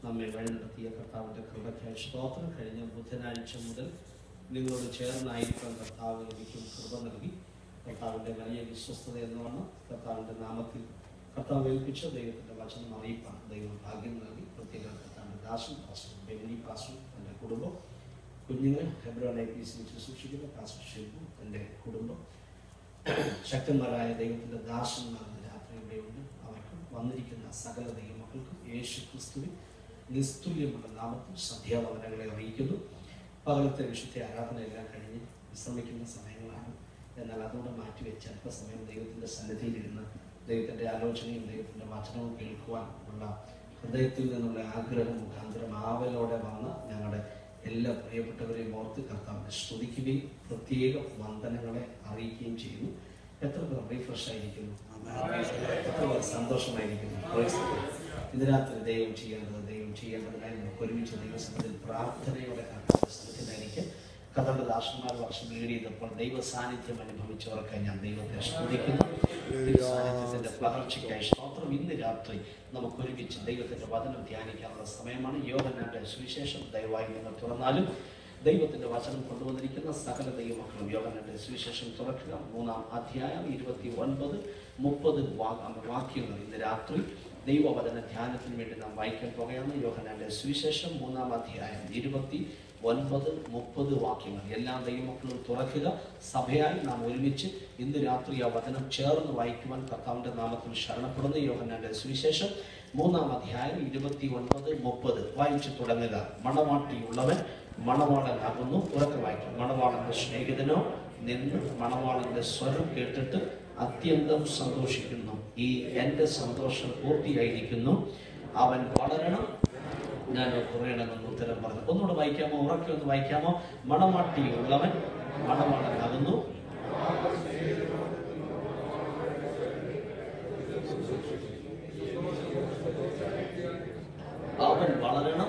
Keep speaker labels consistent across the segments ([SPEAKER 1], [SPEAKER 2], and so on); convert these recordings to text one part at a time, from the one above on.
[SPEAKER 1] നമ്മെ വഴി നടത്തിയ കർത്താവിൻ്റെ കൃപയ്ക്കായി സ്തോത്രം കഴിഞ്ഞ ബുധനാഴ്ച മുതൽ നിങ്ങളോട് ചേർന്നായിരിക്കാൻ കർത്താവ് എനിക്കും കൃപ നൽകി കർത്താവിൻ്റെ വലിയ വിശ്വസ്തത എന്നാണ് കർത്താവിൻ്റെ നാമത്തിൽ കർത്താവ് ഏൽപ്പിച്ച ദൈവത്തിൻ്റെ വചനം അറിയിപ്പാണ് ദൈവം ഭാഗ്യം നൽകി പ്രത്യേക കർത്താവിൻ്റെ ദാസൻ പാസ്റ്റർ ബെന്നി പാസ്റ്റർ എൻ്റെ കുടുംബം കുഞ്ഞുങ്ങൾ ഹെബ്രോൺ ഐ പി സി ശുശ്രൂഷിക്കുന്ന പാസ്റ്റർ ഷിബു എൻ്റെ കുടുംബം ശക്തന്മാരായ ദൈവത്തിൻ്റെ ദാസന്മാർ ഇന്ന് രാത്രി ഇവിടെയുണ്ട് അവർക്കും വന്നിരിക്കുന്ന സകല ദൈവമക്കൾക്കും യേശു ക്രിസ്തുവിൻ നിസ്തുല്യമുള്ള നാമത്തിൽ സന്ധ്യാവനങ്ങളെ അറിയിക്കുന്നു പകലത്തെ വിശുദ്ധ ആരാധനയെല്ലാം കഴിഞ്ഞ് വിശ്രമിക്കുന്ന സമയങ്ങളാണ് എന്നാൽ അതുകൂടെ മാറ്റിവെച്ച് അല്പസമയം ദൈവത്തിൻ്റെ സന്നിധിയിലിരുന്ന് ദൈവത്തിൻ്റെ ആലോചനയും ദൈവത്തിൻ്റെ വചനവും കേൾക്കുവാൻ ഉള്ള ഹൃദയത്തിൽ നിന്നുള്ള ആഗ്രഹം മുഖാന്തരം ആവലോടെ വന്ന് ഞങ്ങളുടെ എല്ലാ പ്രിയപ്പെട്ടവരെയും ഓർത്ത് കർത്താവിനെ സ്തുതിക്കുകയും പ്രത്യേക വന്ദനങ്ങളെ അറിയിക്കുകയും ചെയ്യുന്നു എത്ര പേർ റീഫ്രഷ് ആയിരിക്കുന്നു എത്ര പേർ സന്തോഷമായിരിക്കുന്നു Praise the Lord. ഇത് രാത്രി ദൈവം ചെയ്യേണ്ടത് ദൈവം ചെയ്യേണ്ടതിനായി നമുക്ക് ഒരുമിച്ച് ദൈവസഭത്തിൽ പ്രാർത്ഥനയോടെ കർത്താവിന്റെ സന്നിധിയിലായിരിക്കും കഥയുടെ ദാസന്മാർ വർഷം ലീഡ് ചെയ്തപ്പോൾ ദൈവ സാന്നിധ്യം അനുഭവിച്ചവർക്ക് ഞാൻ ദൈവത്തെ സ്തുതിക്കുന്നു ദൈവ സാന്നിധ്യത്തിന്റെ പകർച്ചയ്ക്കായി സ്തോത്രം ഇന്ന് രാത്രി നമുക്ക് ഒരുമിച്ച് ദൈവത്തിന്റെ വചനം ധ്യാനിക്കാനുള്ള സമയമാണ് യോഗനാന്റെ സുവിശേഷം ദയവായി നിങ്ങൾ തുറന്നാലും ദൈവത്തിന്റെ വചനം കൊണ്ടുവന്നിരിക്കുന്ന സകല ദൈവമക്കളും യോഗനാന്റെ സുവിശേഷം തുറക്കുക മൂന്നാം അധ്യായം ഇരുപത്തി ഒൻപത് മുപ്പത് വാക്യങ്ങൾ ഇന്ന് രാത്രി ദൈവവചന ധ്യാനത്തിന് വേണ്ടി നാം വായിക്കാൻ പോകുകയാണ് യോഹനാന്റെ സുവിശേഷം മൂന്നാം അധ്യായം ഇരുപത്തി ഒൻപത് മുപ്പത് വാക്യങ്ങൾ എല്ലാ ദൈവമക്കളും തുറക്കുക സഭയായി നാം ഒരുമിച്ച് ഇന്ന് രാത്രി ആ വചനം ചേർന്ന് വായിക്കുവാൻ കർത്താവിന്റെ നാമത്തിൽ ശരണപ്പെടുന്ന യോഹനാന്റെ സുവിശേഷം മൂന്നാം അധ്യായം ഇരുപത്തി ഒൻപത് മുപ്പത് വായിച്ചു തുടങ്ങുക മണവാട്ടിയുള്ളവൻ മണവാളനാകുന്നു ഉറക്കെ വായിക്കും മണവാളന്റെ സ്നേഹിതനോ നിന്ന് മണവാളന്റെ സ്വരം കേട്ടിട്ട് അത്യന്തം സന്തോഷിക്കുന്നു ഈ എൻ്റെ സന്തോഷം പൂർത്തിയായിരിക്കുന്നു അവൻ വളരണം ഞാൻ കുറയണമെന്ന് ഉത്തരം പറഞ്ഞു ഒന്നുകൂടെ വായിക്കാമോ ഉറക്കെ ഒന്ന് വായിക്കാമോ മണവാട്ടിയുള്ളവൻ മണവാളനാകുന്നു അവൻ വളരണം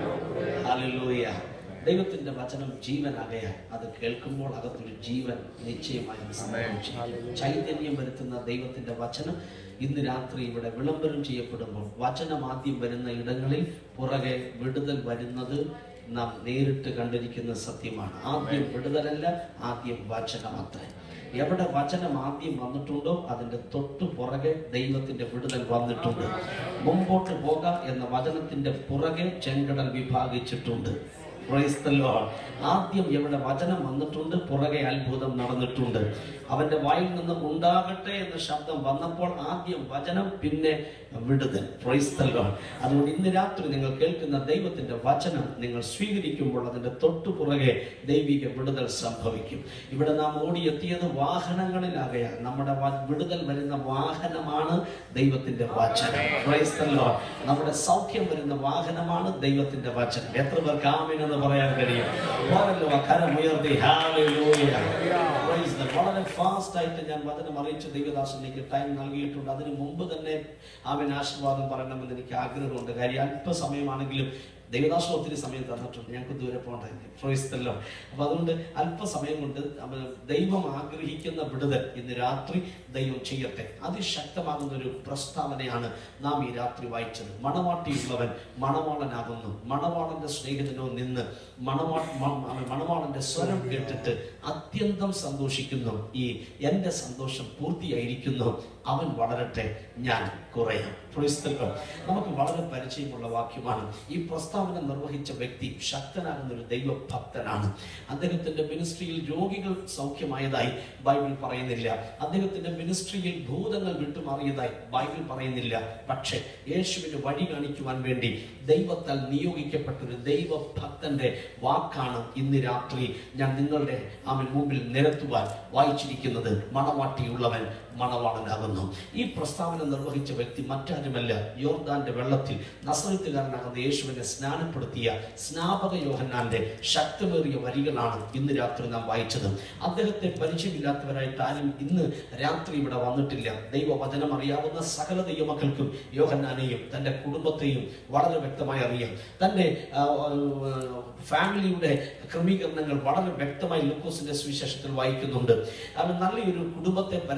[SPEAKER 1] ഹല്ലേലൂയ ദൈവത്തിന്റെ വചനം ജീവനാകയാൽ അത് കേൾക്കുമ്പോൾ അകത്തൊരു ജീവൻ നിശ്ചയമായും സംഭവിച്ചു ചൈതന്യം വരുത്തുന്ന ദൈവത്തിന്റെ വചനം ഇന്ന് രാത്രി ഇവിടെ വിളംബരം ചെയ്യപ്പെടുമ്പോൾ വചനം ആദ്യം വരുന്ന ഇടങ്ങളിൽ പുറകെ വിടുതൽ വരുന്നത് നാം നേരിട്ട് കണ്ടിരിക്കുന്ന സത്യമാണ് ആദ്യം വിടുതലല്ല ആദ്യം വചനം അത്രേ എവിടെ വചനം ആദ്യം വന്നിട്ടുണ്ടോ അതിന്റെ തൊട്ടു പുറകെ ദൈവത്തിന്റെ വിടുതൽ വന്നിട്ടുണ്ട് മുമ്പോട്ട് പോകാം എന്ന വചനത്തിന്റെ പുറകെ ചെങ്കടൽ വിഭാഗിച്ചിട്ടുണ്ട് Praise the Lord. ആദ്യം എവിടെ വചനം വന്നിട്ടുണ്ട് പുറകെ അത്ഭുതം നടന്നിട്ടുണ്ട് അവന്റെ വായിൽ നിന്ന് ഉണ്ടാകട്ടെ എന്ന ശബ്ദം വന്നപ്പോൾ ആദ്യം വചനം പിന്നെ വിടുതൽ Praise the Lord. അതുകൊണ്ട് ഇന്ന് രാത്രി നിങ്ങൾ കേൾക്കുന്ന ദൈവത്തിന്റെ വചനം നിങ്ങൾ സ്വീകരിക്കുമ്പോൾ അതിന്റെ തൊട്ടു പുറകെ ദൈവിക വിടുതൽ സംഭവിക്കും ഇവിടെ നാം ഓടിയെത്തിയത് വാഹനങ്ങളിലാകയാൽ നമ്മുടെ വ- വിടുതൽ വരുന്ന വാഹനമാണ് ദൈവത്തിന്റെ വചനം Praise the Lord. നമ്മുടെ സൗഖ്യം വരുന്ന വാഹനമാണ് ദൈവത്തിന്റെ വചനം എത്ര പേർക്ക് ആമീൻ എന്ന് പറയാൻ കഴിയും പോരല്ലോ ആ കരമുയർത്തി Hallelujah. Praise the Lord. വളരെ ഫാസ്റ്റ് ആയിട്ട് ഞാൻ വചനം അറിയിച്ച ദൈവദാസനിലേക്ക് ടൈം നൽകിയിട്ടുണ്ട് അതിന് മുമ്പ് തന്നെ അവൻ ആശീർവാദം പറയണമെന്ന് എനിക്ക് ആഗ്രഹമുണ്ട് കാര്യം അല്പസമയമാണെങ്കിലും ദൈവദാസം ഒത്തിരി സമയം തന്നിട്ടുണ്ട് ഞങ്ങൾക്ക് ദൂരെ പോകണ്ടായിരുന്നു ഫ്രോയിസ്തല്ലോ അപ്പൊ അതുകൊണ്ട് അല്പസമയം കൊണ്ട് അവൻ ദൈവം ആഗ്രഹിക്കുന്ന വിടുതൽ ഇന്ന് രാത്രി ദൈവം ചെയ്യട്ടെ അതിശക്തമാകുന്ന ഒരു പ്രസ്താവനയാണ് നാം ഈ രാത്രി വായിച്ചത് മണവാട്ടിയുള്ളവൻ മണവാളനാകുന്നു മണവാളന്റെ സ്നേഹിതനോ നിന്ന് മണവാ മ- അവൻ മണവാളന്റെ സ്വരം കേട്ടിട്ട് അത്യന്തം സന്തോഷിക്കുന്നു ഈ എന്റെ സന്തോഷം പൂർത്തിയായിരിക്കുന്നു അവൻ വളരട്ടെ ഞാൻ കുറയാം Praise the Lord. നമുക്ക് വളരെ പരിചയമുള്ള വാക്യമാണ് ഈ പ്രസ്താവന നിർവഹിച്ച വ്യക്തി ശക്തനാകുന്ന ഒരു ദൈവഭക്തനാണ് അദ്ദേഹത്തിന്റെ മിനിസ്ട്രിയിൽ രോഗികൾ സൗഖ്യമായതായി ബൈബിൾ പറയുന്നില്ല അദ്ദേഹത്തിന്റെ മിനിസ്ട്രിയിൽ ഭൂതങ്ങൾ വിട്ടുമാറിയതായി ബൈബിൾ പറയുന്നില്ല പക്ഷേ യേശുവിന് വഴി കാണിക്കുവാൻ വേണ്ടി ദൈവത്താൽ നിയോഗിക്കപ്പെട്ട ഒരു ദൈവഭക്തന്റെ വാക്കാണ് ഇന്ന് രാത്രി ഞാൻ നിങ്ങളുടെ അവൻ മുമ്പിൽ നിരത്തുവാൻ വായിച്ചിരിക്കുന്നത് മണവാട്ടിയുള്ളവൻ മണവാളനാകുന്നു ഈ പ്രസ്താവന നിർവഹിച്ച വ്യക്തി മറ്റാരുമല്ല യോർദാന്റെ വെള്ളത്തിൽ നസറത്തുകാരനാകുന്ന യേശുവിനെ സ്നാനപ്പെടുത്തിയ സ്നാപക യോഹന്നാന്റെ ശക്തമേറിയ വരികളാണ് ഇന്ന് രാത്രി നാം വായിച്ചത് അദ്ദേഹത്തെ പരിചയമില്ലാത്തവരായിട്ട് ആരും ഇന്ന് രാത്രി ഇവിടെ വന്നിട്ടില്ല ദൈവവചനം അറിയാവുന്ന സകല ദൈവമക്കൾക്കും യോഹന്നാനെയും തന്റെ കുടുംബത്തെയും വളരെ വ്യക്തമായി അറിയാം തന്റെ ആ, ആ, ഫാമിലിയുടെ ക്രമീകരണങ്ങൾ വളരെ വ്യക്തമായി ലൂക്കോസിന്റെ സുവിശേഷത്തിൽ വായിക്കുന്നുണ്ട് അവൻ നല്ലൊരു കുടുംബത്തെ പരാമർശിച്ചുകൊണ്ട്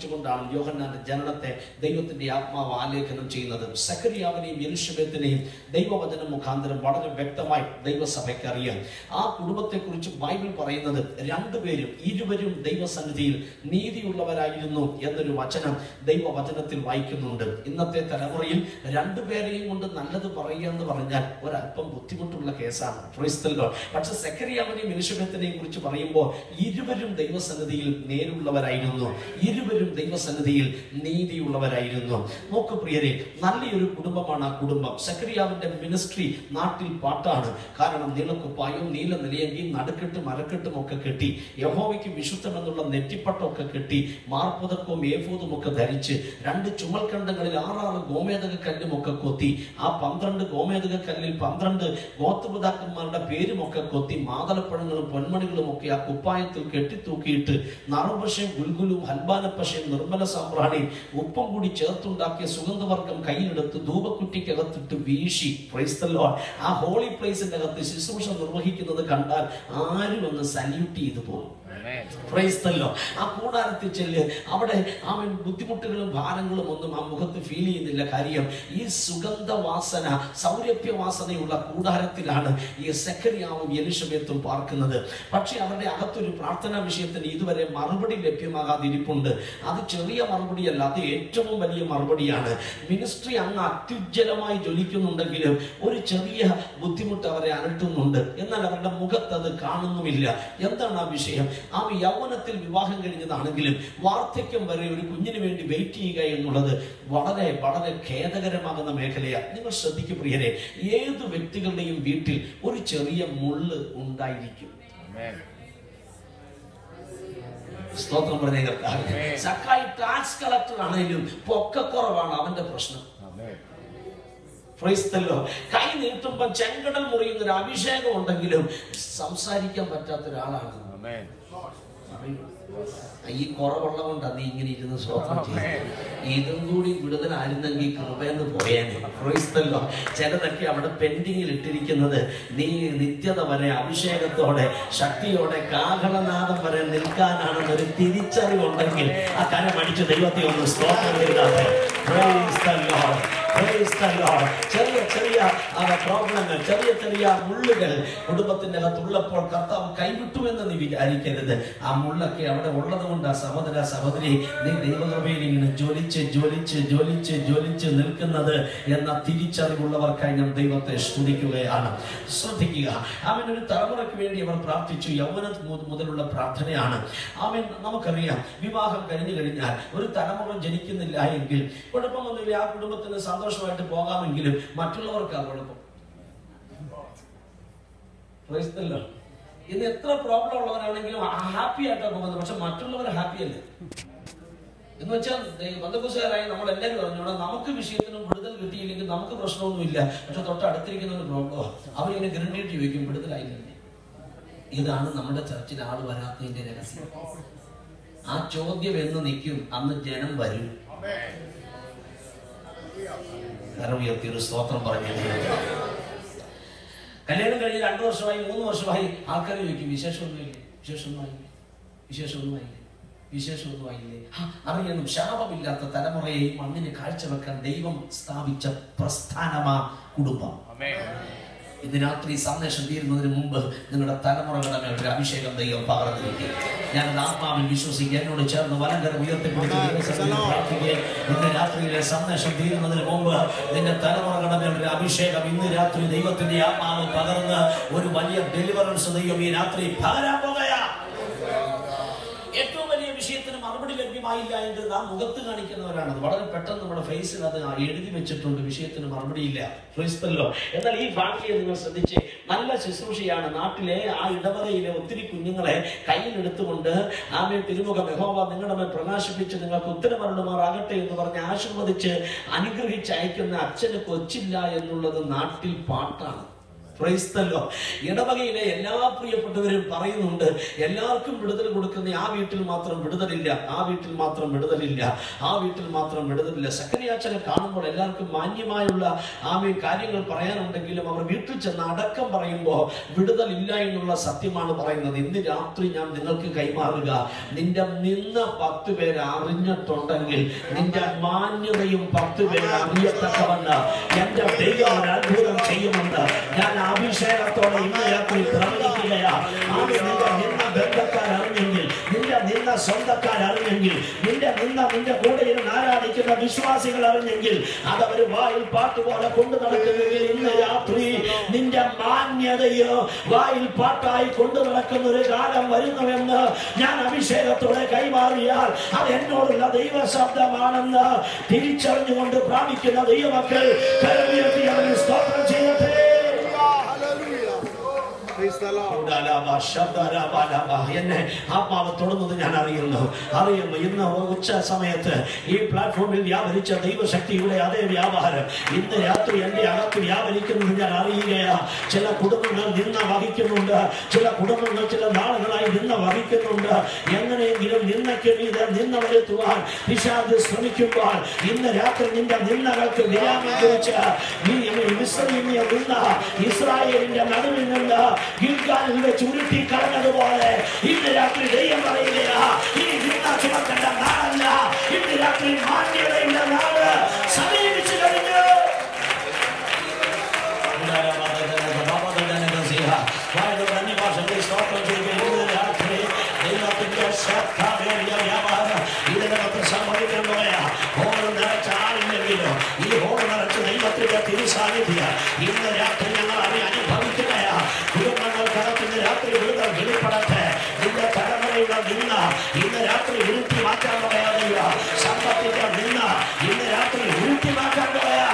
[SPEAKER 1] വെച്ചുകൊണ്ടാണ് യോഹന്നാന്റെ ജനനത്തെ ദൈവത്തിന്റെ ആത്മാവ് ആലേഖനം ചെയ്യുന്നത് സക്രിയാവിനെയും എലിഷബത്തിനെയും ദൈവവചനം മുഖാന്തരം വളരെ വ്യക്തമായി ദൈവസഭയ്ക്ക് അറിയാം ആ കുടുംബത്തെക്കുറിച്ച് ബൈബിൾ പറയുന്നത് രണ്ടുപേരും ഇരുവരും ദൈവസന്നിധിയിൽ നീതിയുള്ളവരായിരുന്നു എന്നൊരു വചനം ദൈവവചനത്തിൽ വായിക്കുന്നുണ്ട് ഇന്നത്തെ തലമുറയിൽ രണ്ടുപേരെയും കൊണ്ട് നല്ലത് പറയുക എന്ന് പറഞ്ഞാൽ ഒരല്പം ബുദ്ധിമുട്ടുള്ള കേസാണ് ക്രൈസ്തല്ലോ പക്ഷെ സെക്രറിയാവിനെയും എലിഷബത്തിനെയും കുറിച്ച് പറയുമ്പോൾ ഇരുവരും ദൈവസന്നിധിയിൽ നേരുള്ളവരായിരുന്നു ഇരുവരും ദൈവസന്നിധിയിൽ നീതിയുള്ളവരായിരുന്നു നോക്കു പ്രിയരെ നല്ലൊരു കുടുംബമാണ് ആ കുടുംബം സെക്രിയാവിന്റെ മിനിസ്ട്രി നാട്ടിൽ പാട്ടാണ് കാരണം നീളക്കുപ്പായവും നീല നിലയെങ്കിലും നടുക്കെട്ടും മരക്കെട്ടും ഒക്കെ കെട്ടി യഹോവയ്ക്ക് വിശുദ്ധം എന്നുള്ള നെറ്റിപ്പട്ടമൊക്കെ കെട്ടി മാർപ്പുതക്കവും ഏഫോതും ഒക്കെ ധരിച്ച് രണ്ട് ചുമൽക്കണ്ടങ്ങളിൽ ആറാറ് ഗോമേതക കല്ലും ഒക്കെ കൊത്തി ആ പന്ത്രണ്ട് ഗോമേതക കല്ലിൽ പന്ത്രണ്ട് ഗോത്രപിതാക്കന്മാരുടെ പേരുമൊക്കെ കൊത്തി മാതളപ്പഴങ്ങളും പൊന്മണികളും ഒക്കെ ആ കുപ്പായത്തിൽ കെട്ടിത്തൂക്കിയിട്ട് നറുപശയും ഗുൽഗുലും ഹൽബാനപ്പശയും നിർമ്മല സാമ്പ്രാണിയും ഉപ്പും കൂടി ചേർത്തുണ്ടാക്കിയ സുഗന്ധവർഗം കയ്യിലെടുത്ത് ധൂപക്കുറ്റിക്കകത്തിട്ട് വീശി ക്രൈസ്തല്ലോ ആ ഹോളി പ്ലേസിന്റെ അകത്ത് ശുശ്രൂഷ നിർവഹിക്കുന്നത് കണ്ടാൽ ആരും ഒന്ന് സല്യൂട്ട് ചെയ്തു പോകും പ്രൈസ്തല്ലോ ആ കൂടാരത്തിൽ ചെല്ല് അവിടെ അവൻ ബുദ്ധിമുട്ടുകളും ഭാരങ്ങളും ഒന്നും ആ മുഖത്ത് ഫീൽ ചെയ്യുന്നില്ല കാര്യം ഈ സുഗന്ധവാസന സൗരഭ്യവാസനയുള്ള കൂടാരത്തിലാണ് ഈ സെക്കരിയാവും എലിഷബത്തും പാർക്കുന്നത് പക്ഷെ അവരുടെ അകത്തൊരു പ്രാർത്ഥനാ വിഷയത്തിന് ഇതുവരെ മറുപടി ലഭ്യമാകാതിരിപ്പുണ്ട് അത് ചെറിയ മറുപടിയല്ല അത് ഏറ്റവും വലിയ മറുപടിയാണ് മിനിസ്ട്രി അങ്ങ് അത്യുജ്വലമായി ജ്വലിക്കുന്നുണ്ടെങ്കിലും ഒരു ചെറിയ ബുദ്ധിമുട്ട് അവരെ അലട്ടുന്നുണ്ട് എന്നാൽ അവരുടെ മുഖത്ത് അത് കാണുന്നുമില്ല എന്താണ് ആ വിഷയം ആ യൗവനത്തിൽ വിവാഹം കഴിഞ്ഞതാണെങ്കിലും വാർദ്ധക്യം വരെ ഒരു കുഞ്ഞിന് വേണ്ടി വെയിറ്റ് ചെയ്യുക എന്നുള്ളത് വളരെ വളരെ ഖേദകരമാകുന്ന മേഖലയാണ് നിങ്ങൾ ശ്രദ്ധിക്കും പ്രിയരെ ഏത് വ്യക്തികളുടെയും വീട്ടിൽ ഒരു ചെറിയ മുള്ള് ഉണ്ടായിരിക്കും സ്തോത്രം പറഞ്ഞ കർത്താവ് സക്കായി ടാക്സ് കളക്ടർ ആണെങ്കിലും പൊക്കക്കുറവാണ് അവന്റെ പ്രശ്നം ഫ്രൈസ്തല്ലോ കൈ നീട്ടുമ്പോ ചെങ്കടൽ മുറിയുന്ന ഒരു അഭിഷേകം ഉണ്ടെങ്കിലും സംസാരിക്കാൻ പറ്റാത്ത ഒരാളാണ് അറിയോ? ഈ കുറവുള്ള കൊണ്ടാണ് നീ ഇങ്ങനെ ഇരുന്ന് സ്വപ്നം ചെയ്യുന്നത് ഇതും കൂടി വിടുതലായിരുന്നെങ്കിൽ കൃപയെന്ന് പോയേനെ ക്രൈസ്തല്ലോ ചിലതൊക്കെ അവിടെ പെൻഡിങ്ങിൽ ഇട്ടിരിക്കുന്നത് നീ നിത്യത വരെ അഭിഷേകത്തോടെ ശക്തിയോടെ കാഹളനാദം വരെ നിൽക്കാനാണെന്നൊരു തിരിച്ചറിവുണ്ടെങ്കിൽ ആ കരം അടിച്ച് ദൈവത്തെ ഒന്ന് സ്തോത്രം ചെയ്താൽ Praise the Lord. Praise the Lord. ചെറിയ ചെറിയ പ്രോബ്ലങ്ങൾ ചെറിയ ചെറിയ മുള്ളുകൾ കുടുംബത്തിന്റെ അകത്തുള്ളപ്പോൾ കർത്താവ് കൈവിട്ടു എന്ന് നീ വിചാരിക്കരുത് ആ മുള്ളൊക്കെ അവിടെ ഉള്ളത് കൊണ്ട് ആ സഹോദര സഹോദരി നീ ദൈവകൃപയിൽ ഇങ്ങനെ ജ്വലിച്ച് ജ്വലിച്ച് ജ്വലിച്ച് ജ്വലിച്ച് നിൽക്കുന്നത് എന്ന തിരിച്ചറിവുള്ളവർക്കായി ഞാൻ ദൈവത്തെ സ്തുതിക്കുകയാണ് ശ്രദ്ധിക്കുക അവൻ ഒരു തലമുറയ്ക്ക് വേണ്ടി അവർ പ്രാർത്ഥിച്ചു യൗവന മുതലുള്ള പ്രാർത്ഥനയാണ് അവൻ നമുക്കറിയാം വിവാഹം കഴിഞ്ഞു കഴിഞ്ഞാൽ ഒരു തലമുറ ജനിക്കുന്നില്ല എങ്കിൽ കുഴപ്പമൊന്നുമില്ല ആ കുടുംബത്തിന് സന്തോഷമായിട്ട് പോകാമെങ്കിലും മറ്റുള്ളവർക്ക് ആ കുഴപ്പം Praise the Lord. ഇന്ന് എത്ര പ്രോബ്ലം ഉള്ളവരാണെങ്കിലും ഹാപ്പി ആയിട്ടാണ് പോകുന്നത് പക്ഷെ മറ്റുള്ളവർ ഹാപ്പി അല്ല എന്ന് വെച്ചാൽ ബന്ധുക്കുസുകാരായി നമ്മൾ എല്ലാവരും പറഞ്ഞോളാം നമുക്ക് വിഷയത്തിനും വിടുതൽ കിട്ടിയില്ലെങ്കിൽ നമുക്ക് പ്രശ്നമൊന്നുമില്ല പക്ഷെ തൊട്ട് അടുത്തിരിക്കുന്ന ഒരു പ്രോബ്ലമാണ് അവരിങ്ങനെ ഗ്രണ്ടിട്ട് ചോദിക്കും വിടുതലായില്ലേ ഇതാണ് നമ്മുടെ ചർച്ചിൽ ആള് വരാത്തതിന്റെ രഹസ്യം ആ ചോദ്യം എന്ന് നിൽക്കും അന്ന് ജനം വരും കരം ഉയർത്തി ഒരു സ്തോത്രം പറഞ്ഞു കല്യാണം കഴിഞ്ഞ് രണ്ടു വർഷമായി മൂന്ന് വർഷമായി ആൾക്കാർ ചോദിക്കും വിശേഷമൊന്നുമില്ലേ വിശേഷമൊന്നുമായില്ലേ വിശേഷമൊന്നുമായില്ലേ വിശേഷമൊന്നുമായില്ലേ ആ, അറിയണം ശാപമില്ലാത്ത തലമുറയെ ഈ മണ്ണിന് കാഴ്ചവെക്കാൻ ദൈവം സ്ഥാപിച്ച പ്രസ്ഥാനമാ കുടുംബം ഇന്ന് രാത്രി സന്ദേശം തീരുന്നതിന് മുമ്പ് നിങ്ങളുടെ തലമുറകളുടെ മേൽ ഒരു അഭിഷേകം ദൈവം പകർന്നിരിക്കും ഞാൻ അത് ആത്മാവിൽ വിശ്വസിക്കുക എന്നോട് ചേർന്ന് വലങ്കരം ഉയർത്തിപ്പിടിച്ച് ദൈവസന്നിധിയിൽ പ്രാർത്ഥിക്കുകയും ഇന്ന് രാത്രിയിലെ സന്ദേശം തീരുന്നതിന് മുമ്പ് നിന്റെ തലമുറകളുടെ മേൽ ഒരു അഭിഷേകം ഇന്ന് രാത്രി ദൈവത്തിന്റെ ആത്മാവ് പകർന്ന് ഒരു വലിയ ഡെലിവറൻസ് ദൈവം ഈ രാത്രി പകരാൻ പോകുകയാ ഏറ്റവും വലിയ വിഷയത്തിന് മറുപടി ലഭ്യമായില്ല എങ്കിൽ നാം മുഖത്ത് കാണിക്കുന്നവരാണ് അത് വളരെ പെട്ടെന്ന് നമ്മുടെ ഫേസിൽ അത് എഴുതി വെച്ചിട്ടുണ്ട് വിഷയത്തിന് മറുപടിയില്ല ക്രിസ്തല്ലോ എന്നാൽ ഈ ഫാമിലിയെ നിങ്ങൾ ശ്രദ്ധിച്ച് നല്ല ശുശ്രൂഷയാണ് നാട്ടിലെ ആ ഇടവകയിലെ ഒത്തിരി കുഞ്ഞുങ്ങളെ കയ്യിലെടുത്തുകൊണ്ട് ആമേ തിരുമുഖം യഹോവ നിങ്ങളുടെ മേൽ പ്രകാശിപ്പിച്ച് നിങ്ങൾക്ക് ഉത്തരമരുളുമാറാകട്ടെ എന്ന് പറഞ്ഞ് ആശീർവദിച്ച് അനുഗ്രഹിച്ച് അയക്കുന്ന അച്ഛന് കൊച്ചില്ല എന്നുള്ളത് നാട്ടിൽ പാട്ടാണ് പ്രൈസ്തല്ലോ ഇടവകയിലെ എല്ലാ പ്രിയപ്പെട്ടവരും പറയുന്നുണ്ട് എല്ലാവർക്കും വിടുതൽ കൊടുക്കുന്ന ആ വീട്ടിൽ മാത്രം വിടുതലില്ല ആ വീട്ടിൽ മാത്രം വിടുതലില്ല ആ വീട്ടിൽ മാത്രം വിടുതലില്ല സക്കരിയാച്ചനെ കാണുമ്പോൾ എല്ലാവർക്കും മാന്യമായുള്ള ആമീൻ കാര്യങ്ങൾ പറയാനുണ്ടെങ്കിലും അവർ വീട്ടിൽ ചെന്ന് അടക്കം പറയുമ്പോൾ വിടുതലില്ല എന്നുള്ള സത്യമാണ് പറയുന്നത് ഇന്ന് രാത്രി ഞാൻ നിങ്ങൾക്ക് കൈമാറുക നിന്റെ നിന്ന പത്ത് പേര് അറിഞ്ഞിട്ടുണ്ടെങ്കിൽ നിന്റെ മാന്യതയും പത്ത് പേര് അറിയത്തക്കവണ്ണ് എന്റെ ദൈവം ഒരു അത്ഭുതം ചെയ്യുമെന്ന് ഞാൻ അഭിഷേകത്തോടെ ഇന്ന് രാത്രി പ്രവചിക്കുകയാ ആമീൻ നിന്റെ നിന്ന ബന്ധക്കാർ അറിഞ്ഞെങ്കിൽ നിന്റെ നിന്ന സ്വന്തക്കാർ അറിഞ്ഞെങ്കിൽ നിന്റെ നിന്ന നിന്റെ കൂടെ ഇരുന്ന് ആരാധിക്കുന്ന വിശ്വാസികൾ അറിഞ്ഞെങ്കിൽ അതവര് വായിൽ പാട്ട് പോലെ കൊണ്ടു നടക്കുന്നെങ്കിൽ ഇന്ന് രാത്രി നിന്റെ മാന്യതയോ വായിൽ പാട്ടായി കൊണ്ടു നടക്കുന്ന ഒരു കാലം വരുന്നുവെന്ന് ഞാൻ അഭിഷേകത്തോടെ കൈമാറിയാൽ അത് എന്നോടുള്ള ദൈവ ശബ്ദമാണെന്ന് തിരിച്ചറിഞ്ഞുകൊണ്ട് പ്രാപിക്കുന്ന ദൈവമക്കൾ കരമുയർത്തി അവന് സ്തോത്രം ചെയ്യട്ടെ
[SPEAKER 2] Hallelujah. Praise the Lord.
[SPEAKER 1] ഉടാലാബ, ശബ്ദാലാബാലാബ. എന്നെ ആത്മാവ് തൊടുന്നത് ഞാൻ അറിയുന്നു അറിയുന്നു ഇന്ന് ഉച്ച സമയത്ത് ഈ പ്ലാറ്റ്ഫോമിൽ വ്യാപരിച്ച ദൈവശക്തിയുടെ അതേ വ്യാപാരം ഇന്ന് രാത്രി എന്റെ അകത്ത് വ്യാപരിക്കുന്നത് ഞാൻ അറിയുകയാ ചില കുടുംബങ്ങൾ നിന്ന വഹിക്കുന്നുണ്ട് ചില കുടുംബങ്ങൾ ചില നാളുകളായി നിന്ന വഹിക്കുന്നുണ്ട് എങ്ങനെയെങ്കിലും നിന്നയ്ക്ക് മീതെ നിന്ന വരുത്തുവാൻ പിശാദ് ശ്രമിക്കുമ്പോൾ ഇന്ന് രാത്രി നിന്റെ നിന്നകൾക്ക് വിരാമം കുറിച്ച് നീ മിസ്രൈമിയ നിന്ന ഇസ്രായേലിന്റെ നടുവിൽ നിന്ന് ഗിൽഗാലിൽ വെച്ച് ഉരുട്ടി കളഞ്ഞതുപോലെ ഇന്ന് രാത്രി ദൈവം പറയുകയാ ഈ നിന്ന ചുമക്കേണ്ട നാളല്ല ഇന്ന് രാത്രി മാന്യതയുടെ നാട് സമീപിച്ചു കഴിഞ്ഞു വായനയുടെ അന്യഭാഷകളിൽ സ്തോത്രം ചെയ്യുക ഇന്ന് രാത്രി ദൈവത്തിന്റെ ശക്തമേറിയ വ്യാപാരം ഇതിനകത്ത് സംഭവിക്കാൻ പോയാ ഹോൾ നിറച്ച ആളില്ലെങ്കിലും ഈ ഹോൾ നിറച്ച ദൈവത്തിന്റെ തിരുസാന്നിധ്യ ഇന്ന് രാത്രി ഞങ്ങൾ അറിയാൻ അനുഭവിക്കുകയാ കുടുംബങ്ങൾക്കകത്ത് ഇന്ന് രാത്രി വിടുതൽ വെളിപ്പെടട്ടെ നിന്റെ തലമുറയുടെ നിന്ന ഇന്ന് രാത്രി ഉരുട്ടി മാറ്റാൻ പറയാതെയോ സമ്പത്തിന്റെ നിന്ന ഇന്ന് രാത്രി ഉരുട്ടി മാറ്റാൻ പറയാ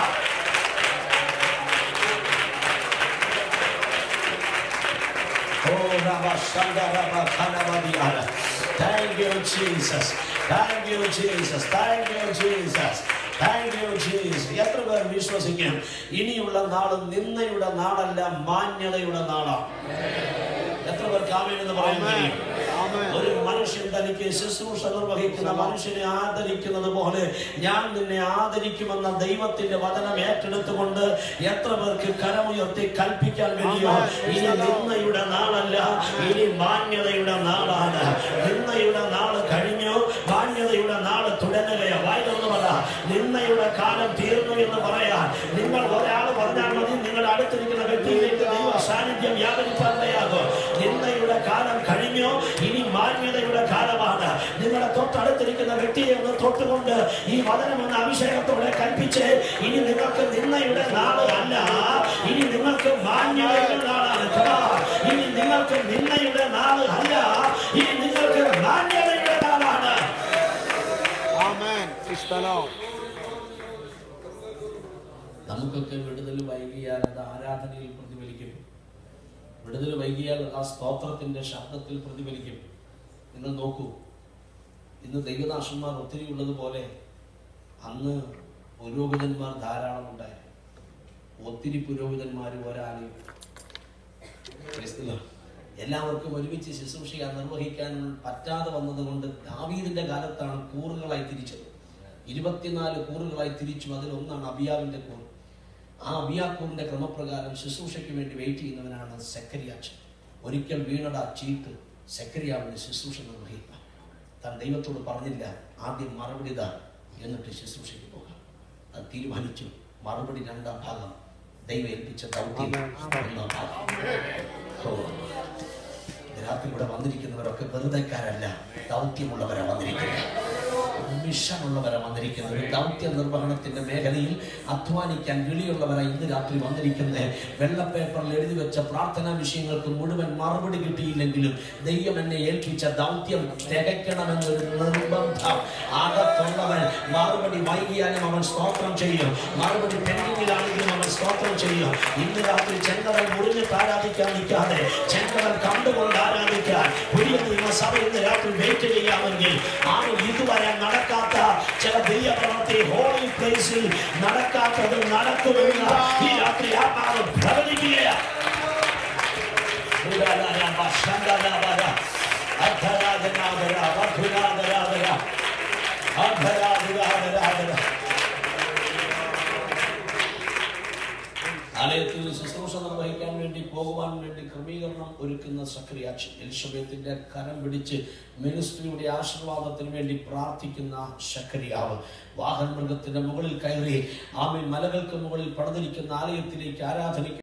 [SPEAKER 1] Oh, Rabba Shanda Rabba Kanavadiara. Thank you, Jesus. Thank you, Jesus. Thank you, Jesus. Thank you, Jesus. എത്ര പേർ വിശ്വസിക്കും ഇനിയുള്ള നാട് നിന്നയുടെ നാടല്ല മാന്യതയുടെ നാടാണ് എത്ര പേർ കാമൻ എന്ന് പറയാൻ കഴിയും
[SPEAKER 2] Amen.
[SPEAKER 1] ഒരു മനുഷ്യൻ തനിക്ക് ശുശ്രൂഷ നിർവഹിക്കുന്ന മനുഷ്യനെ ആദരിക്കുന്നത് പോലെ ഞാൻ നിന്നെ ആദരിക്കുമെന്ന ദൈവത്തിന്റെ വചനം ഏറ്റെടുത്തുകൊണ്ട് എത്ര പേർക്ക് കരമുയർത്തി കൽപ്പിക്കാൻ കഴിയോ ഇനി നിന്നയുടെ നാളല്ല ഇനി മാന്യതയുടെ നാളാണ് നിന്നയുടെ നാള് കഴിഞ്ഞു മാന്യതയുടെ നാള് തുടങ്ങുകയോ വായിലൊന്നു പറ നിന്നയുടെ കാലം തീർന്നു എന്ന് പറയാൻ നിങ്ങൾ ഒരാൾ പറഞ്ഞാൽ മതി നിങ്ങളുടെ അടുത്തിരിക്കുന്ന വ്യക്തിയിലേക്ക് ദൈവ സാന്നിധ്യം വ്യാപരിക്കാതെയാകും നിന്നയുടെ കാലം കഴിഞ്ഞു ഇനി മാന്യതയുടെ കാലമാണ് നിങ്ങളുടെ തൊട്ടടുത്തിരിക്കുന്ന വ്യക്തിയെ ഒന്ന് തൊട്ടുകൊണ്ട് ഈ വചനം എന്ന അഭിഷേകത്തോടെ കൽപ്പിച്ച് ഇനി നിങ്ങൾക്ക് നിന്നയുടെ നാള് അല്ല ഇനി നിങ്ങൾക്ക് മാന്യതയുടെ നാളാണ് കേട്ടോ. ഇനി നിങ്ങൾക്ക് നിന്നയുടെ നാള് അല്ല ഇനി നിങ്ങൾക്ക് മാന്യതയുടെ നാളാണ്
[SPEAKER 2] Amen. Praise the Lord.
[SPEAKER 1] നമുക്കൊക്കെ വിടുതൽ വൈകിയാൽ അത് ആരാധനയിൽ പ്രതിഫലിക്കും വിടുതൽ വൈകിയാൽ അത് ആ സ്തോത്രത്തിന്റെ ശബ്ദത്തിൽ പ്രതിഫലിക്കും നിങ്ങൾ നോക്കൂ ഇന്ന് ദൈവദാസന്മാർ ഒത്തിരി ഉള്ളതുപോലെ അന്ന് പുരോഹിതന്മാർ ധാരാളം ഉണ്ടായിരുന്നു ഒത്തിരി പുരോഹിതന്മാരും ഒരാളെയും ക്രിസ്തുവിന് എല്ലാവർക്കും ഒരുമിച്ച് ശുശ്രൂഷയാൻ നിർവഹിക്കാൻ പറ്റാതെ വന്നതുകൊണ്ട് ദാവീദിന്റെ കാലത്താണ് കൂറുകളായി തിരിച്ചത് ഇരുപത്തിനാല് കൂറുകളായി തിരിച്ചു അതിലൊന്നാണ് അബിയാവിന്റെ കൂറ് ആ അബിയാക്കൂറിന്റെ ക്രമപ്രകാരം ശുശ്രൂഷയ്ക്ക് വേണ്ടി വെയിറ്റ് ചെയ്യുന്നവനാണ് സെക്കരിയാച്ചൻ ഒരിക്കൽ വീണട ചീട്ട് സെക്കരിയാവിന്റെ ശുശ്രൂഷ നിർവഹിക്കാം താൻ ദൈവത്തോട് പറഞ്ഞില്ല ആദ്യം മറുപടി ഇതാ എന്നിട്ട് ശുശ്രൂഷയ്ക്ക് പോകാം അത് തീരുമാനിച്ചു മറുപടി രണ്ടാം ഭാഗം ദൈവം ഏൽപ്പിച്ച ദൗത്യം ഒന്നാം ഭാഗം ഓ. രാത്രി ഇവിടെ വന്നിരിക്കുന്നവരൊക്കെ വെറുതെക്കാരല്ല ദൗത്യമുള്ളവരാ വന്നിരിക്കുന്നത് മിഷനുള്ളവരാ വന്നിരിക്കുന്നത് ഒരു ദൗത്യ നിർവഹണത്തിന്റെ മേഖലയിൽ അധ്വാനിക്കാൻ വിളിയുള്ളവരായി ഇന്ന് രാത്രി വന്നിരിക്കുന്നത് വെള്ള പേപ്പറിൽ എഴുതി വെച്ച പ്രാർത്ഥനാ വിഷയങ്ങൾക്ക് മുഴുവൻ മറുപടി കിട്ടിയില്ലെങ്കിലും ദൈവം എന്നെ ഏൽപ്പിച്ച ദൗത്യം തികയ്ക്കണമെന്നൊരു നിർബന്ധം അകത്തുള്ളവൻ മറുപടി വൈകിയാലും അവൻ സ്തോത്രം ചെയ്യും മറുപടി പെൻഡിങ്ങിലാണെങ്കിലും അവൻ സ്തോത്രം ചെയ്യും ഇന്ന് രാത്രി ചെങ്കടൽ മുറിഞ്ഞിട്ട് ആരാധിക്കാൻ നിൽക്കാതെ ചെങ്കടൽ കണ്ടുകൊണ്ട് ആരാധിക്കാൻ പുതിയ നിയമസഭ ഇന്ന് രാത്രി വെയിറ്റ് ചെയ്യാമെങ്കിൽ ആ ഇതുവരെ നടക്കാത്ത ചില ദൈവ പ്രവർത്തി ഹോളി പ്ലേസിൽ നടക്കാത്തത് നടക്കുമെന്ന് ഈ രാത്രി ആത്മാവ് പ്രവചിക്കുകയാണ് ആലയത്തിൽ ശുശ്രൂഷ നിർവഹിക്കാൻ വേണ്ടി പോകുവാൻ വേണ്ടി ക്രമീകരണം ഒരുക്കുന്ന സക്രിയാച്ചൻ എലിസബത്തിന്റെ കരം പിടിച്ച് മിനിസ്ട്രിയുടെ ആശീർവാദത്തിന് വേണ്ടി പ്രാർത്ഥിക്കുന്ന ശക്രിയാവ് വാഹന മൃഗത്തിന്റെ മുകളിൽ കയറി ആമീൻ മലകൾക്ക് മുകളിൽ പടതിരിക്കുന്ന ആലയത്തിലേക്ക് ആരാധനയ്ക്ക്